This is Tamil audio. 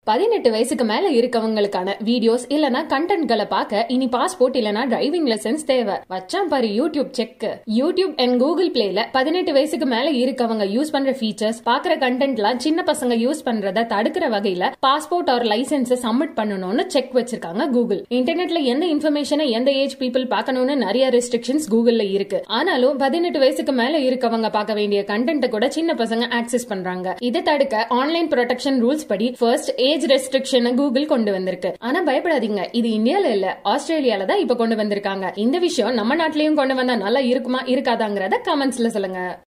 பதினெட்டு வயசுக்கு மேல இருக்கவங்களுக்கான வீடியோஸ் இல்லனா கண்டென்ட்களை பார்க்க இனி பாஸ்போர்ட் இல்லனா டிரைவிங் லைசென்ஸ் தேவை வச்சான் பாரு YouTube check YouTube and Google பிளேல பதினெட்டு வயசுக்கு மேல இருக்கவங்க யூஸ் பண்ற ஃபீச்சர்ஸ் பாக்குற கண்டென்ட்லாம் சின்ன பசங்க யூஸ் பண்றத தடுக்கிற வகையில பாஸ்போர்ட் ஆர் லைசென்ஸ் சப்மிட் பண்ணணும்னு செக் வச்சிருக்காங்க கூகுள் இன்டர்நெட்ல எந்த இன்ஃபர்மேஷனை எந்த ஏஜ் பீப்புள் பார்க்கணும்னு நிறைய ரெஸ்ட்ரிக்ஷன்ஸ் கூகுள்ல இருக்கு ஆனாலும் பதினெட்டு வயசுக்கு மேல இருக்கவங்க பார்க்க வேண்டிய கண்டென்ட் கூட சின்ன பசங்க ஆக்சஸ் பண்றாங்க இதை தடுக்க ஆன்லைன் ப்ரொடெக்ஷன் ரூல்ஸ் படி ஃபர்ஸ்ட் ஏஜ் ரெஸ்ட்ரிக்ஷன் கூகுள் கொண்டு வந்திருக்கு ஆனா பயப்படாதீங்க இது இந்தியால இல்ல ஆஸ்திரேலியால தான் இப்ப கொண்டு வந்திருக்காங்க இந்த விஷயம் நம்ம நாட்டிலயும் கொண்டு வந்தா நல்லா இருக்குமா இருக்காதாங்கிறத கமெண்ட்ஸ்ல சொல்லுங்க